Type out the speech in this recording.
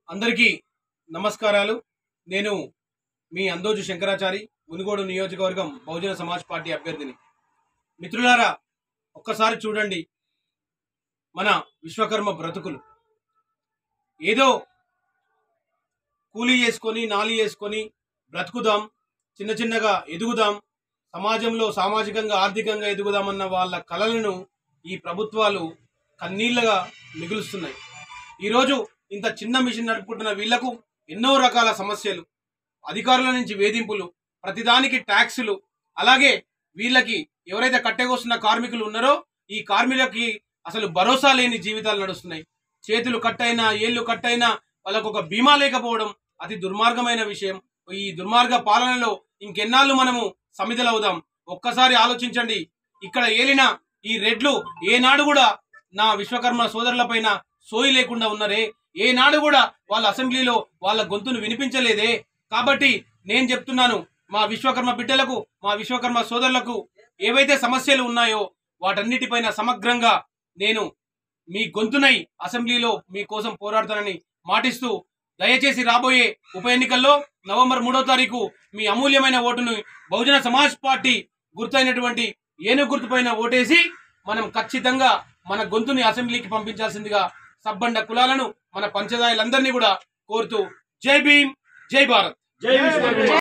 అందరికీ నమస్కారాలు నేను మీ అందోజు శంకరాచారి మునుగోడు నియోజకవర్గం బహుజన సమాజ్ పార్టీ అభ్యర్థిని మిత్రులారా ఒక్కసారి చూడండి మన విశ్వకర్మ బ్రతుకులు ఏదో కూలీ చేసుకొని నాలి చేసుకొని బ్రతుకుదాం చిన్న చిన్నగా ఎదుగుదాం సమాజంలో సామాజికంగా ఆర్థికంగా ఎదుగుదామన్న వాళ్ళ కలలను ఈ ప్రభుత్వాలు కన్నీళ్లగా మిగులుస్తున్నాయి ఈరోజు ఇంత చిన్న మిషన్ నడుపుకుంటున్న వీళ్లకు ఎన్నో రకాల సమస్యలు అధికారుల నుంచి వేధింపులు ప్రతిదానికి ట్యాక్సులు అలాగే వీళ్ళకి ఎవరైతే కట్టెకొస్తున్న కార్మికులు ఉన్నారో ఈ కార్మికులకి అసలు భరోసా లేని జీవితాలు నడుస్తున్నాయి చేతులు కట్టయినా ఏళ్ళు కట్టయినా వాళ్ళకు ఒక బీమా లేకపోవడం అతి దుర్మార్గమైన విషయం ఈ దుర్మార్గ పాలనలో ఇంకెన్నాళ్ళు మనము సమిధలవుదాం ఒక్కసారి ఆలోచించండి ఇక్కడ ఏలిన ఈ రెడ్లు ఏనాడు కూడా నా విశ్వకర్మ సోదరులపైన సోయి లేకుండా ఉన్నారే ఏనాడు కూడా వాళ్ళ అసెంబ్లీలో వాళ్ళ గొంతును వినిపించలేదే కాబట్టి నేను చెప్తున్నాను మా విశ్వకర్మ బిడ్డలకు మా విశ్వకర్మ సోదరులకు ఏవైతే సమస్యలు ఉన్నాయో వాటన్నిటిపైన సమగ్రంగా నేను మీ గొంతునై అసెంబ్లీలో మీకోసం పోరాడతానని మాటిస్తూ దయచేసి రాబోయే ఉప ఎన్నికల్లో నవంబర్ మూడో తారీఖు మీ అమూల్యమైన ఓటును బహుజన సమాజ్ పార్టీ గుర్తైనటువంటి ఏనుగు గుర్తుపైన ఓటేసి మనం ఖచ్చితంగా మన గొంతుని అసెంబ్లీకి పంపించాల్సిందిగా సబ్బండ కులాలను మన పంచదాయులందరినీ కూడా కోరుతూ జై భీమ్ జై భారత్ జై విశ్వకర్మ